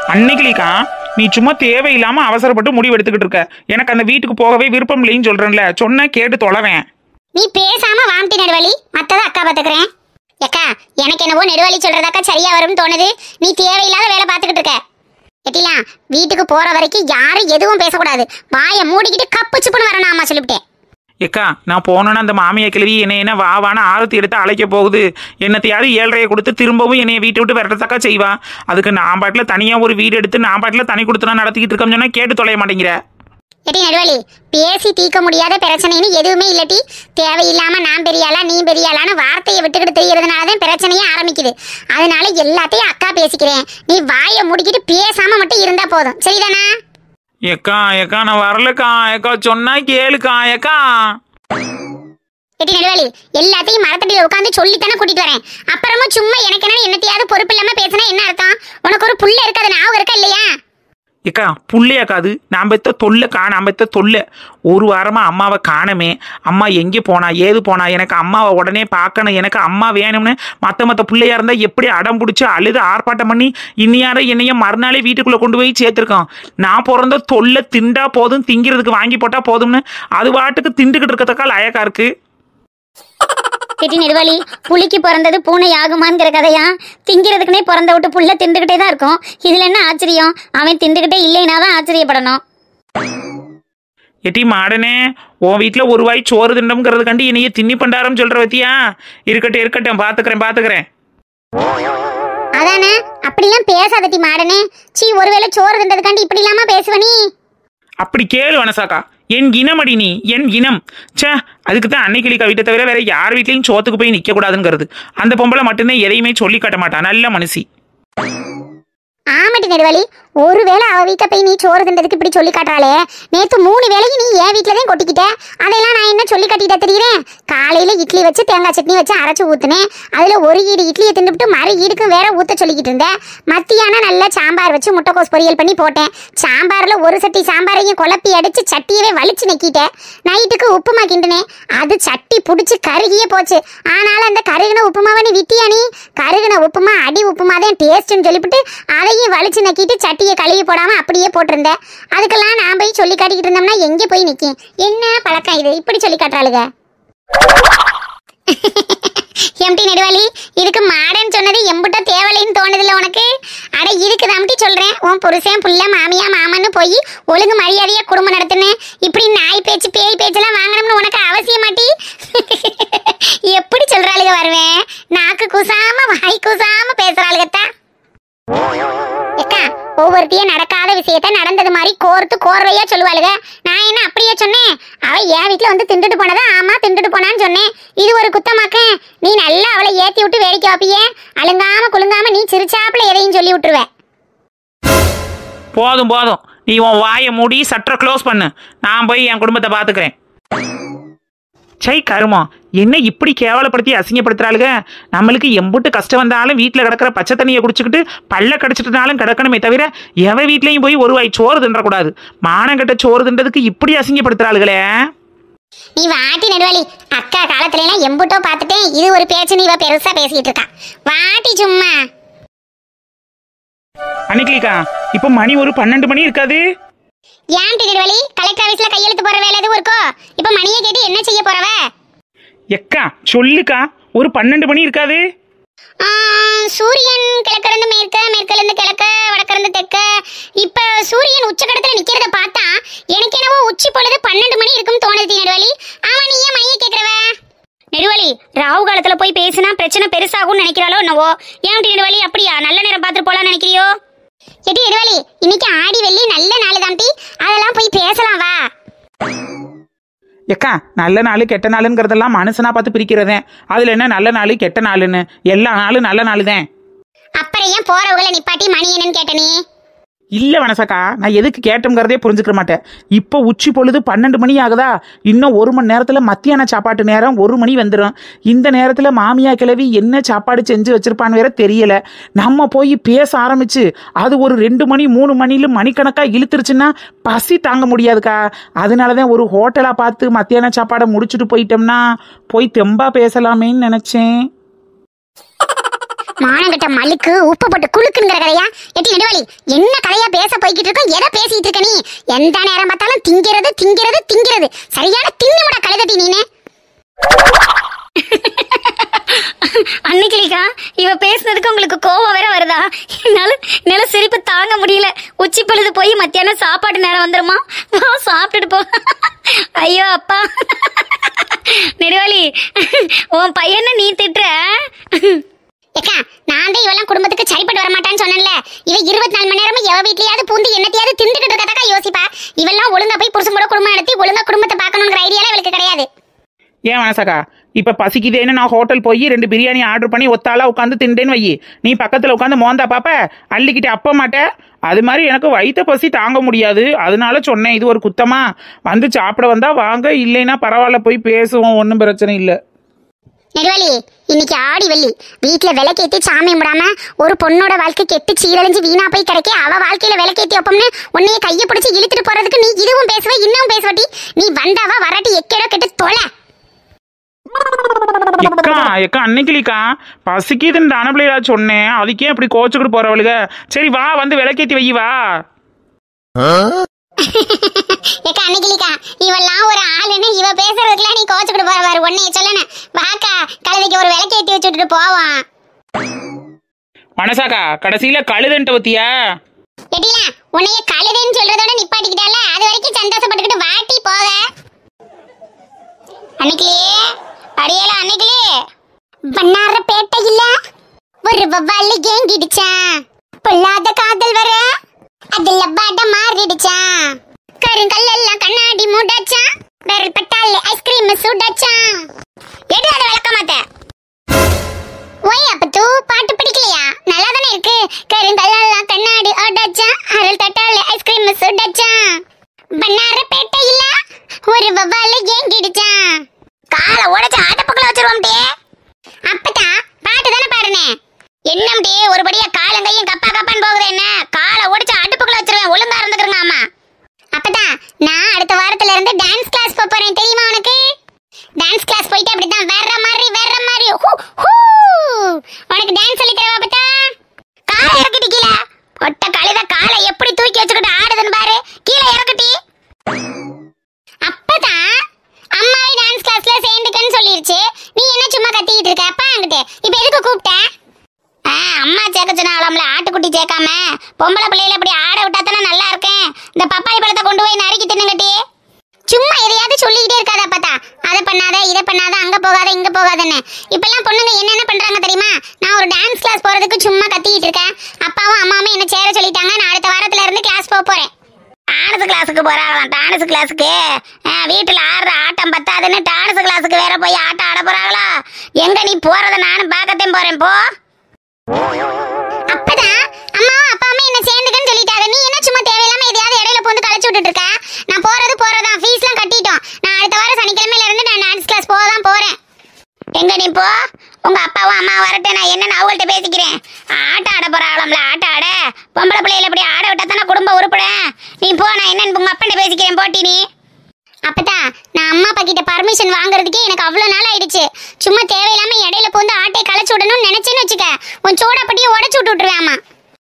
அன்னைக்கிலிக்கா நீ சும்மா தேவையில்லாம அவசரப்பட்டு முடிவு எடுத்துக்கிட்டு இருக்க எனக்கு அந்த வீட்டுக்கு போகவே விருப்பம் இல்லைன்னு சொல்றேன்ல சொன்னா கேட்டு தொலைவேன் நீ பேசாம வாம்டி நெடுவலி மத்தத அக்கா பாத்துக்கிறேன் அக்கா எனக்கு என்னவோ நெடுவலி சொல்றதாக்கா சரியா வரும்னு தோணுது நீ தேவையில்லாத வேலை பார்த்துக்கிட்டு இருக்க எட்டிலா வீட்டுக்கு போற வரைக்கும் யாரும் எதுவும் பேசக்கூடாது வாயை மூடிக்கிட்டு கப்பு சுப்புன்னு வரணும் அம்மா சொல்லிவிட்டேன் ஏக்கா நான் போனோன்னா அந்த மாமியா கிழவி என்னை என்ன வா வான்னு ஆரத்தி எடுத்து அழைக்க போகுது என்னத்தையாவது ஏழரையை கொடுத்து திரும்பவும் என்னைய வீட்டை விட்டு விரட்டத்தக்கா செய்வா அதுக்கு நான் பாட்டில் தனியாக ஒரு வீடு எடுத்து நான் பாட்டில் தனி கொடுத்து நான் நடத்திக்கிட்டு இருக்கோம்னு சொன்னா கேட்டு தொலைய மாட்டேங்கிற எட்டி நடுவலி பேசி தீர்க்க முடியாத பிரச்சனைன்னு எதுவுமே இல்லட்டி தேவையில்லாம நான் பெரியாளா நீ பெரியாளான்னு வார்த்தையை விட்டுக்கிட்டு தெரியறதுனால தான் பிரச்சனையே ஆரம்பிக்குது அதனால எல்லாத்தையும் அக்கா பேசிக்கிறேன் நீ வாயை மூடிக்கிட்டு பேசாம மட்டும் இருந்தா போதும் சரிதானா ஏக்கா ஏக்கா நான் வரலக்கா ஏக்கா சொன்னா கேளுக்கா ஏக்கா எட்டி நடுவலி எல்லாத்தையும் மரத்தடியில உட்காந்து சொல்லித்தானே கூட்டிட்டு வரேன் அப்புறமும் சும்மா எனக்கு என்ன என்னத்தையாவது பொறுப்பு இல்லாம பேசினா என்ன அர்த்தம் உனக்கு ஒரு புள்ள இருக்காது ஞாபகம் இருக்கா இல்லையா ஏக்கா புள்ளையாக்கா அது நான் பெத்த தொல்லைக்கா நான் பெத்த தொல்லை ஒரு வாரமா அம்மாவை காணமே அம்மா எங்கே போனா ஏது போனா எனக்கு அம்மாவை உடனே பார்க்கணும் எனக்கு அம்மா வேணும்னு மற்ற மற்ற பிள்ளையா இருந்தா எப்படி அடம் பிடிச்சி அழுது ஆர்ப்பாட்டம் பண்ணி இன்னியார என்னையும் மறுநாளே வீட்டுக்குள்ள கொண்டு போய் சேர்த்துருக்கோம் நான் பிறந்த தொல்லை திண்டா போதும் திங்கிறதுக்கு வாங்கி போட்டா போதும்னு அது பாட்டுக்கு திண்டுக்கிட்டு இருக்கத்தக்கா லயக்கா இருக்கு எட்டி நெடுவலி புலிக்கு பிறந்தது பூனை ஆகுமாங்கிற கதையா திங்கிறதுக்குனே பிறந்த விட்டு புள்ள திண்டுகிட்டே தான் இருக்கும் இதுல என்ன ஆச்சரியம் அவன் திண்டுகிட்டே இல்லைனா தான் ஆச்சரியப்படணும் எட்டி மாடனே உன் வீட்டில் ஒரு வாய் சோறு திண்டம்ங்கிறது கண்டு என்னைய தின்னி பண்டாரம் சொல்ற பத்தியா இருக்கட்டும் இருக்கட்டும் பார்த்துக்கிறேன் பார்த்துக்கிறேன் அதானே அப்படிலாம் பேசாதட்டி மாடனே சீ ஒருவேளை சோறு தின்றதுக்காண்டி இப்படி இல்லாம பேசுவ நீ அப்படி கேளு வனசாக்கா என் இனமடி நீ என் இனம் ச்சே அதுக்கு தான் அன்னைக்கிளிக்கா வீட்டை தவிர வேற யார் வீட்லையும் சோத்துக்கு போய் நிக்க கூடாதுங்கிறது அந்த பொம்பளை மட்டும்தான் எதையுமே சொல்லி காட்ட மாட்டா நல்ல மனுஷி ஆமாட்டி நெடுவலி ஒருவேளை அவ வீட்டை போய் நீ சோறு தின்றதுக்கு இப்படி சொல்லி காட்டுறாளே நேத்து மூணு வேளைக்கு நீ என் வீட்டில தான் கொட்டிக்கிட்ட அதெல்லாம் நான் என்ன சொல்லி காட்டிட்டா தெரியுறேன் காலையில இட்லி வச்சு தேங்காய் சட்னி வச்சு அரைச்சு ஊத்துனேன் அதுல ஒரு ஈடு இட்லியை தின்னுபிட்டு மறு ஈடுக்கும் வேற ஊத்த சொல்லிக்கிட்டு இருந்தேன் மத்தியானம் நல்லா சாம்பார் வச்சு முட்டைக்கோஸ் பொரியல் பண்ணி போட்டேன் சாம்பார்ல ஒரு சட்டி சாம்பாரையும் குழப்பி அடிச்சு சட்டியவே வலிச்சு நக்கிட்டேன் நைட்டுக்கு உப்புமா கிண்டுனேன் அது சட்டி புடிச்சு கருகியே போச்சு ஆனாலும் அந்த கருகின உப்புமாவை நீ விட்டியா நீ கருகின உப்புமா அடி உப்புமா தான் டேஸ்ட்னு சொல்லிவிட்டு அதையும் வலிச்சு நக்கிட்டு சட்டியை கழுவி போடாம அப்படியே போட்டிருந்தேன் அதுக்கெல்லாம் நான் போய் சொல்லி காட்டிக்கிட்டு இருந்தோம்னா எங்கே போய் நிற்கும் என்ன பழக்கம் இது இப்படி சொல்லி காட்டுறாளுங்க எம்டி நெடுவாளி இதுக்கு மாடன் சொன்னது எம்புட்ட தேவலைன்னு தோணுதில்ல உனக்கு அட இதுக்கு தாம்டி சொல்றேன் உன் புருஷன் புள்ள மாமியா மாமன்னு போய் ஒழுங்கு மரியாதையா குடும்பம் நடத்துனேன் இப்படி நாய் பேச்சு பேய் பேச்செல்லாம் வாங்கணும்னு உனக்கு அவசியம் மாட்டி எப்படி சொல்றாளுக வருவேன் நாக்கு குசாம வாய் குசாம பேசுறாளுகத்தா ஏக்கா ஒவ்வொருத்தையும் நடக்காத விஷயத்த நடந்தது மாதிரி கோர்த்து கோர்வையா சொல்லுவாளுக நான் என்ன அப்படியே சொன்னேன் அவ என் வீட்டுல வந்து திண்டுட்டு போனதா ஆமா திண்டுட்டு போனான்னு சொன்னேன் இது ஒரு குத்தமாக்க நீ நல்லா அவளை ஏத்தி விட்டு வேடிக்கை வைப்பியே அழுங்காம குலுங்காம நீ சிரிச்சாப்புல எதையும் சொல்லி விட்டுருவ போதும் போதும் நீ உன் வாயை மூடி சட்டரை க்ளோஸ் பண்ணு நான் போய் என் குடும்பத்தை பார்த்துக்கிறேன் சை கருமம் என்ன இப்படி கேவலப்படுத்தி அசிங்கப்படுத்துறாளுங்க நம்மளுக்கு எம்புட்டு கஷ்டம் வந்தாலும் வீட்டில் கிடக்கிற பச்சை தண்ணியை குடிச்சுக்கிட்டு பல்ல கடிச்சிட்டுனாலும் கிடக்கணுமே தவிர எவ வீட்லையும் போய் ஒரு வாய் சோறு தின்றக்கூடாது மானங்கட்ட சோறு தின்றதுக்கு இப்படி அசிங்கப்படுத்துறாளுகளே நீ வாட்டி நடுவாளி அக்கா காலத்துல எல்லாம் எம்புட்டோ பார்த்துட்டேன் இது ஒரு பேச்சு நீ இவ பெருசா பேசிட்டு இருக்கா வாட்டி சும்மா அன்னைக்கிலிக்கா இப்போ மணி ஒரு பன்னெண்டு மணி இருக்காது ஏன் நடுவாளி கலெக்டர் ஆபீஸ்ல கையெழுத்து போற வேலை எதுவும் இருக்கோ இப்ப மணியை கேட்டு என்ன செய்ய போறவ எக்கா சொல்லுக்கா ஒரு பன்னெண்டு மணி இருக்காது ஆ, சூரியன் கிழக்கிருந்து மேற்க மேற்கிலிருந்து கிழக்க வடக்கிருந்து தெற்க இப்ப சூரியன் உச்சக்கடத்துல நிக்கிறத பார்த்தா எனக்கு என்னவோ உச்சி பொழுது பன்னெண்டு மணி இருக்கும் தோணுது நெடுவலி அவன் நீ ஏன் மைய கேக்குறவ நெடுவலி ராகு காலத்துல போய் பேசினா பிரச்சனை பெருசாகும்னு நினைக்கிறாளோ என்னவோ ஏன் நெடுவலி அப்படியா நல்ல நேரம் பார்த்துட்டு போலாம்னு நினைக்கிறியோ எடி நெடுவலி இன்னைக்கு ஆடி வெள்ளி நல்ல நாள் தான்டி அதெல்லாம் போய் பேசலாம் வா எக்கா நல்ல நாள் கெட்ட நாளுங்கிறதெல்லாம் மனுஷனா பார்த்து பிரிக்கிறதே அதுல என்ன நல்ல நாள் கெட்ட நாளுன்னு எல்லா நாளும் நல்ல நாள் தான் அப்புறம் ஏன் போறவங்களை நிப்பாட்டி மணி என்னன்னு கேட்ட நீ இல்ல வனசக்கா நான் எதுக்கு கேட்டோங்கிறதே புரிஞ்சுக்க மாட்டேன் இப்போ உச்சி பொழுது பன்னெண்டு மணி ஆகுதா இன்னும் ஒரு மணி நேரத்துல மத்தியான சாப்பாட்டு நேரம் ஒரு மணி வந்துடும் இந்த நேரத்துல மாமியா கிழவி என்ன சாப்பாடு செஞ்சு வச்சிருப்பான்னு வேற தெரியல நம்ம போய் பேச ஆரம்பிச்சு அது ஒரு ரெண்டு மணி மூணு மணில மணிக்கணக்கா இழுத்துருச்சுன்னா பசி தாங்க முடியாதுக்கா அதனாலதான் ஒரு ஹோட்டலா பார்த்து மத்தியான சாப்பாடை முடிச்சுட்டு போயிட்டோம்னா போய் தெம்பா பேசலாமேன்னு நினைச்சேன் மானங்கட்ட மல்லுக்கு உப்பு போட்டு குளுக்குங்கிற கதையா எட்டி நெடுவாளி என்ன கதையா பேச போய்கிட்டு இருக்கோம் எதை பேசிட்டு இருக்க நீ எந்த நேரம் பார்த்தாலும் திங்கிறது திங்கிறது திங்கிறது சரியான தின்னுமுட கழுதட்டி நீனு அன்னைக்கிளிக்கா இவ பேசுனதுக்கு உங்களுக்கு கோவம் வேற வருதா என்னால என்னால சிரிப்பு தாங்க முடியல உச்சி பொழுது போய் மத்தியானம் சாப்பாடு நேரம் வந்துருமா வா சாப்பிட்டுட்டு போ ஐயோ அப்பா நெடுவாளி உன் பையனை நீ திட்டுற ஏக்கா நான் தான் இவெல்லாம் குடும்பத்துக்கு சரிப்பட்டு வர மாட்டான்னு சொன்னேன்ல இவ இருபத்தி நாலு மணி நேரமும் எவ வீட்லயாவது பூந்து என்னத்தையாவது திண்டுக்கிட்டு இருக்கதாக்கா யோசிப்பா இவெல்லாம் ஒழுங்கா போய் புருஷன் கூட குடும்பம் நடத்தி ஒழுங்கா குடும்பத்தை பார்க்கணுங்கிற ஐடியால இவளுக்கு கிடையாது ஏன் மனசக்கா இப்போ பசிக்குதேன்னு நான் ஹோட்டல் போய் ரெண்டு பிரியாணி ஆர்டர் பண்ணி ஒத்தாளா உட்காந்து திண்டேன்னு வை நீ பக்கத்தில் உட்காந்து மோந்தா பாப்ப அள்ளிக்கிட்டு அப்ப மாட்ட அது மாதிரி எனக்கு வயிற்ற பசி தாங்க முடியாது அதனால சொன்னேன் இது ஒரு குத்தமா வந்து சாப்பிட வந்தா வாங்க இல்லைன்னா பரவாயில்ல போய் பேசுவோம் ஒன்றும் பிரச்சனை இல்லை நெடுவலி இன்னைக்கு ஆடி வெள்ளி வீட்டுல விளக்கேத்தி சாமி கும்பிடாம ஒரு பொண்ணோட வாழ்க்கை கெட்டு சீரழிஞ்சு வீணா போய் கிடைக்க அவ வாழ்க்கையில விளக்கேத்தி வைப்போம்னு உன்னைய கைய பிடிச்சி இழுத்துட்டு போறதுக்கு நீ இதுவும் பேசுவ இன்னும் பேசுவட்டி நீ வந்தாவா வரட்டி எக்கேடோ கெட்டு தொலை எக்கா எக்கா அன்னைக்கிலிக்கா பசிக்குதுன்னு தானே பிள்ளையா சொன்னேன் அதுக்கே இப்படி கோச்சுக்கிட்டு போறவளுக சரி வா வந்து விளக்கேத்தி வை வா ஏக்கா அன்னைக்கிலிக்கா இவெல்லாம் ஒரு ஆளுன்னு இவ பேசுறதுக்குலாம் நீ கோச்சுக்கிட்டு போற பாரு உன்னைய சொல்லணும் வாக்கா கழுதைக்கு ஒரு விளக்கேத்தி வச்சுட்டு போவான் மனசாக்கா கடைசியில கழுதன்ட்ட பத்தியா எட்டில உன்னைய கழுதைன்னு சொல்றதோட நிப்பாட்டிக்கிட்டால அது வரைக்கும் சந்தோஷப்பட்டுக்கிட்டு வாட்டி போக அன்னைக்கிலே அடியல அன்னைக்கிலே வண்ணார பேட்டை இல்ல ஒரு வவ்வாலு ஏங்கிடுச்சான் பொல்லாத காதல் வர அதுல பட மாறிடுச்சான் கருங்கல் எல்லாம் கண்ணாடி மூடாச்சான் விரல் பட்டால ஐஸ்கிரீம் சுடாச்சான் எடு அதை விளக்க மாட்டேன் ஓய் அப்பத்து பாட்டு பிடிக்கலையா நல்லா தானே இருக்கு கருங்கல்லாம் கண்ணாடி ஆடாச்சா அருள் தட்டால ஐஸ்கிரீம் சுடாச்சா பண்ணார பேட்டை இல்ல ஒரு வவ்வால ஏங்கிடுச்சா காலை உடைச்ச ஆட்டப்பக்கல வச்சிருவோம்டே அப்பதான் பாட்டு தானே பாடுனே என்னம்டே ஒருபடியா காலும் கையும் கப்பா கப்பான்னு போகுது என்ன காலை உடைச்ச அடுப்புக்குள்ள வச்சிருவேன் ஒழுங்கா இருந்துக்கிறங்க அம்மா அப்பதான் நான் அடுத்த வாரத்துல இருந்து டான்ஸ் கிளாஸ் போக போறேன் தெரியுமா உனக்கு டான்ஸ் கிளாஸ் போயிட்டு அப்படிதான் வேற மாதிரி வேற மாதிரி ஹூ ஹூ உனக்கு டான்ஸ் சொல்லி தரவா பத்தா காலை இறக்கிட்டு கீழே ஒட்ட கழுத காலை எப்படி தூக்கி வச்சுக்கிட்டு ஆடுதுன்னு பாரு கீழே இறக்கட்டி அப்பதான் அம்மாவை டான்ஸ் கிளாஸ்ல சேர்ந்துக்கன்னு சொல்லிருச்சு நீ என்ன சும்மா கத்திக்கிட்டு இருக்க அப்பா அங்கிட்டு இப்ப எதுக்கு கூப்பிட்ட ஆ, அம்மா சேர்க்க சொன்னாங்களாம்ல ஆட்டுக்குட்டி சேர்க்காம பொம்பளை பிள்ளையில இப்படி ஆட விட்டா தானே நல்லா இருக்கேன் இந்த பப்பாளி பழத்தை கொண்டு போய் நறுக்கி தின்னுங்கட்டி சும்மா எதையாவது சொல்லிக்கிட்டே இருக்காத பார்த்தா அதை பண்ணாத இதை பண்ணாத அங்க போகாத இங்க போகாதன்னு இப்பெல்லாம் பொண்ணுங்க என்னென்ன பண்றாங்க தெரியுமா நான் ஒரு டான்ஸ் கிளாஸ் போறதுக்கு சும்மா கத்திக்கிட்டு இருக்கேன் அப்பாவும் அம்மாவும் என்ன சேர சொல்லிட்டாங்க நான் அடுத்த வாரத்துல இருந்து கிளாஸ் போக போறேன் டான்ஸ் கிளாஸுக்கு போறாங்களாம் டான்ஸ் கிளாஸுக்கு வீட்டுல ஆடுற ஆட்டம் பத்தாதுன்னு டான்ஸ் கிளாஸுக்கு வேற போய் ஆட்டம் ஆட போறாங்களா எங்க நீ போறத நானும் பார்க்கத்தான் போறேன் போ அப்பதான் அம்மாவும் அப்பாவுமே என்ன சேர்ந்துக்கன்னு சொல்லிட்டாங்க நீ என்ன சும்மா தேவையில்லாம எதையாவது இடையில போந்து களைச்சு விட்டுட்டு இருக்க நான் போறது போறதான் ஃபீஸ்லாம் கட்டிட்டோம் நான் அடுத்த வாரம் சனிக்கிழமையில இருந்து நான் டான்ஸ் கிளாஸ் போக தான் போறேன் எங்க நீ போ உங்க அப்பாவும் அம்மா வரட்டும் நான் என்னன்னு அவங்கள்ட்ட பேசிக்கிறேன் ஆட்டம் ஆட போறாங்களாம்ல ஆட்டம் ஆட பொம்பளை பிள்ளைகளை இப்படி ஆட விட்டா தானே குடும்பம் உருப்படும் நீ போ நான் என்னன்னு உங்க அப்பன்ட்ட பேசிக்கிறேன் போட்டி நீ அப்பதான் நான் அம்மா அப்பா கிட்ட பர்மிஷன் வாங்குறதுக்கே எனக்கு அவ்வளவு நாள் ஆயிடுச்சு சும்மா தேவையில்லாம இடையில போந்து ஆட்டை களைச்சு விடணும்னு நினைச்சேன்னு வச்சுக்க உன் சோடாப்பட்டியை உடச்சு விட்டு விட்டுருவேன் அம்மா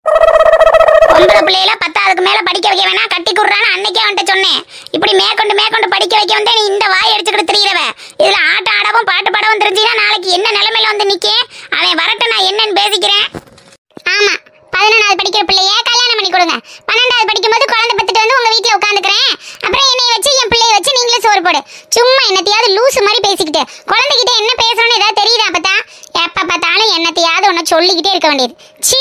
பொம்பளை பிள்ளையில பத்தாவதுக்கு மேல படிக்க வைக்க வேணாம் கட்டி குடுறான்னு அன்னைக்கே வந்துட்டு சொன்னேன் இப்படி மேற்கொண்டு மேற்கொண்டு படிக்க வைக்க வந்தே நீ இந்த வாய் அடிச்சுக்கிட்டு திரியறவ இதுல ஆட்டம் ஆடவும் பாட்டு பாடவும் தெரிஞ்சுன்னா நாளைக்கு என்ன நிலைமையில வந்து நிக்க அவன் வரட்டும் நான் என்னன்னு பேசிக்கிறேன் ஆமா பதினொன்றாவது படிக்கிற பிள்ளைய கல்யாணம் பண்ணி கொடுங்க பன்னெண்டாவது படிக்கும்போது குழந்தை பத்துட்டு வந்து உங்க வீட்டுல உட்காந்துக்கிறேன் அப்புறம் என்னைய வச்சு என் பிள்ளைய வச்சு நீங்களே சோறு போடு சும்மா என்னத்தையாவது லூசு மாதிரி பேசிக்கிட்டு குழந்தைகிட்ட என்ன பேசுறோன்னு ஏதாவது தெரியுதா அப்பத்தா எப்ப பார்த்தாலும் என்னத்தையாவது ஒன்று சொல்லிக்கிட்டே இருக்க வேண்டியது ச்சீ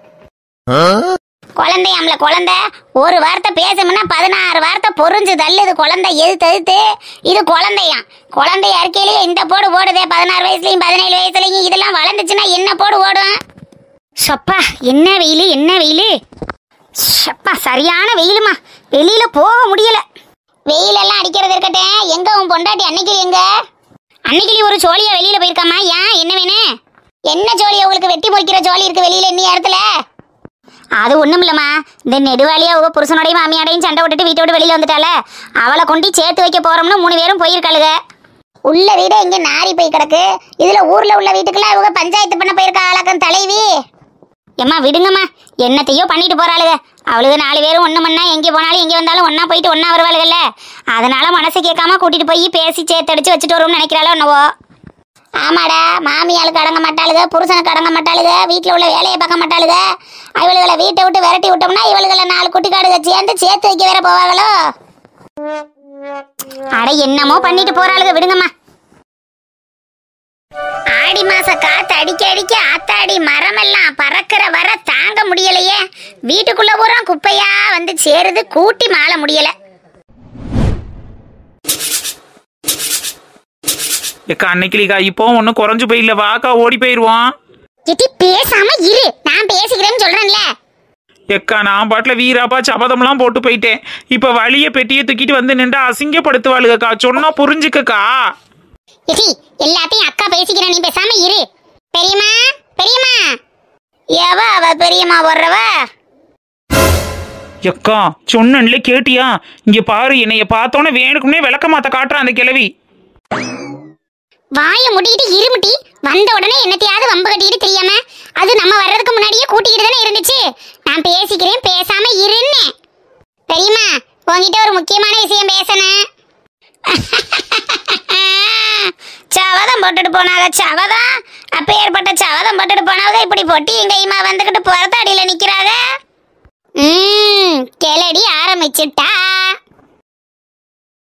குழந்தையாம்ல குழந்தை ஒரு வார்த்தை பேசணும்னா பதினாறு வார்த்தை பொறிஞ்சு தள்ளுது குழந்தை எது தடுத்து இது குழந்தையாம் குழந்தையா இருக்கையிலேயே இந்த போடு ஓடுதே பதினாறு வயசுலயும் பதினேழு வயசுலயும் இதெல்லாம் வளர்ந்துச்சுன்னா என்ன போடு ஓடும் சப்பா என்ன வெயில் என்ன வெயில் சப்பா சரியான வெயிலுமா வெளியில போக முடியல வெயிலெல்லாம் அடிக்கிறது இருக்கட்டும் எங்க உன் பொண்டாட்டி அன்னைக்கு எங்க அன்னைக்கு ஒரு சோழியா வெளியில போயிருக்காமா ஏன் என்ன வேணும் என்ன ஜோலி உங்களுக்கு வெட்டி முறிக்கிற ஜோலி இருக்கு வெளியில இன்னி இடத்துல அது ஒண்ணும் இல்லம்மா இந்த நெடுவாளியா உங்க புருஷனோடையும் மாமியாடையும் சண்டை விட்டுட்டு வீட்டை விட்டு வெளியில வந்துட்டால அவளை கொண்டு சேர்த்து வைக்க போறோம்னு மூணு பேரும் போயிருக்காளுக உள்ள வீடு இங்க நாரி போய் கிடக்கு இதுல ஊர்ல உள்ள வீட்டுக்கெல்லாம் இவங்க பஞ்சாயத்து பண்ண போயிருக்கா ஆளாக்கம் தலைவி ஏம்மா விடுங்கம்மா என்னத்தையோ பண்ணிட்டு போறாளுங்க அவளுக்கு நாலு பேரும் ஒண்ணு மண்ணா எங்கே போனாலும் எங்கே வந்தாலும் ஒண்ணா போயிட்டு ஒண்ணா வருவாளுகள்ல அதனால மனசு கேட்காம கூட்டிட்டு போய் பேசி சேர்த்தடிச்சு வச்சுட்டு வருவோம்னு நினைக்கிறாளோ என்னவோ ஆமாடா மாமியாளுக்கு அடங்க மாட்டாளுக புருஷனுக்கு அடங்க மாட்டாளுக வீட்டுல உள்ள வேலையை பார்க்க மாட்டாளுக இவளுகளை வீட்டை விட்டு விரட்டி விட்டோம்னா இவளுகளை நாலு குட்டிக்காடுக சேர்ந்து சேர்த்து வைக்க வேற போவாங்களோ அட என்னமோ பண்ணிட்டு போறாளுங்க விடுங்கம்மா ஆடி மாச காத்து அடிக்க அடிக்க ஆத்தாடி மரமெல்லாம் பறக்கிற வர தாங்க முடியலையே வீட்டுக்குள்ள பூரா குப்பையா வந்து சேருது கூட்டி மாள முடியல ஏக்கா அன்னைக்கிலிக்கா இப்போ ஒன்றும் குறைஞ்சு போயிடல வாக்கா ஓடி போயிடுவோம் கிட்டி பேசாம இரு நான் பேசிக்கிறேன்னு சொல்றேன்ல எக்கா நான் பாட்டில் வீராப்பா சபதம்லாம் போட்டு போயிட்டேன் இப்போ வழிய பெட்டியை தூக்கிட்டு வந்து நின்று அசிங்கப்படுத்துவாளுகக்கா சொன்னா புரிஞ்சுக்கக்கா கிட்டி எல்லாத்தையும் அக்கா பேசிக்கிறேன் நீ பேசாம இரு பெரியம்மா பெரியம்மா எவ அவ பெரியம்மா வர்றவ எக்கா சொன்னன்ல கேட்டியா இங்க பாரு என்னைய பார்த்தோன்னே வேணுக்குன்னே விளக்க மாத்த காட்டுறான் அந்த கிழவி வாயை முடிக்கிட்டு இருமுட்டி வந்த உடனே என்னத்தையாவது வம்பு கட்டிக்கிட்டு தெரியாம அது நம்ம வர்றதுக்கு முன்னாடியே கூட்டிக்கிட்டு தானே இருந்துச்சு நான் பேசிக்கிறேன் பேசாம இருன்னு தெரியுமா உன்கிட்ட ஒரு முக்கியமான விஷயம் பேசணும் சவதம் போட்டுட்டு போனாங்க சவதம் அப்ப ஏற்பட்ட சவதம் போட்டுட்டு போனவங்க இப்படி பொட்டி எங்க கைமா வந்துகிட்டு புறத்த அடியில நிக்கிறாங்க ம் கிளடி ஆரம்பிச்சுட்டா